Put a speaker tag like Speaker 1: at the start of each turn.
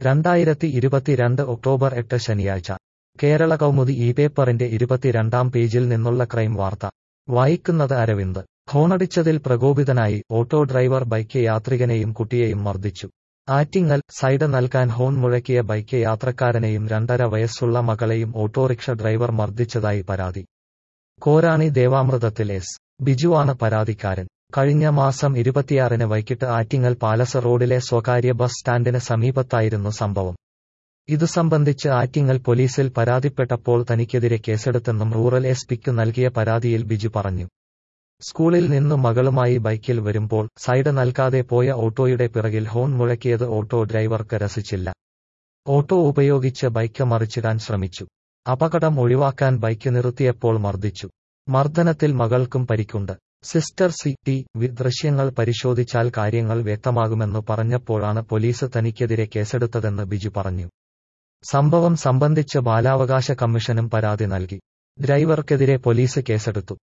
Speaker 1: രണ്ടായിരത്തി ഇരുപത്തിരണ്ട് ഒക്ടോബർ എട്ട് ശനിയാഴ്ച കേരള കൗമുദി ഈ പേപ്പറിന്റെ ഇരുപത്തിരണ്ടാം പേജിൽ നിന്നുള്ള ക്രൈം വാർത്ത വായിക്കുന്നത് അരവിന്ദ് ഹോണടിച്ചതിൽ പ്രകോപിതനായി ഓട്ടോ ഡ്രൈവർ ബൈക്ക് യാത്രികനെയും കുട്ടിയെയും മർദ്ദിച്ചു ആറ്റിങ്ങൽ സൈഡ് നൽകാൻ ഹോൺ മുഴക്കിയ ബൈക്ക് യാത്രക്കാരനെയും രണ്ടര വയസ്സുള്ള മകളെയും ഓട്ടോറിക്ഷ ഡ്രൈവർ മർദ്ദിച്ചതായി പരാതി കോരാണി ദേവാമൃതത്തിൽ എസ് ബിജുവാണ് പരാതിക്കാരൻ കഴിഞ്ഞ മാസം ഇരുപത്തിയാറിന് വൈകിട്ട് ആറ്റിങ്ങൽ പാലസ് റോഡിലെ സ്വകാര്യ ബസ് സ്റ്റാൻഡിന് സമീപത്തായിരുന്നു സംഭവം ഇതു സംബന്ധിച്ച് ആറ്റിങ്ങൽ പോലീസിൽ പരാതിപ്പെട്ടപ്പോൾ തനിക്കെതിരെ കേസെടുത്തെന്നും റൂറൽ എസ് പിക്ക് നൽകിയ പരാതിയിൽ ബിജു പറഞ്ഞു സ്കൂളിൽ നിന്നു മകളുമായി ബൈക്കിൽ വരുമ്പോൾ സൈഡ് നൽകാതെ പോയ ഓട്ടോയുടെ പിറകിൽ ഹോൺ മുഴക്കിയത് ഓട്ടോ ഡ്രൈവർക്ക് രസിച്ചില്ല ഓട്ടോ ഉപയോഗിച്ച് ബൈക്ക് മറിച്ചിടാൻ ശ്രമിച്ചു അപകടം ഒഴിവാക്കാൻ ബൈക്ക് നിർത്തിയപ്പോൾ മർദ്ദിച്ചു മർദ്ദനത്തിൽ മകൾക്കും പരിക്കുണ്ട് സിസ്റ്റർ സി ടി വി ദൃശ്യങ്ങൾ പരിശോധിച്ചാൽ കാര്യങ്ങൾ വ്യക്തമാകുമെന്നു പറഞ്ഞപ്പോഴാണ് പോലീസ് തനിക്കെതിരെ കേസെടുത്തതെന്ന് ബിജു പറഞ്ഞു സംഭവം സംബന്ധിച്ച് ബാലാവകാശ കമ്മീഷനും പരാതി നൽകി ഡ്രൈവർക്കെതിരെ പോലീസ് കേസെടുത്തു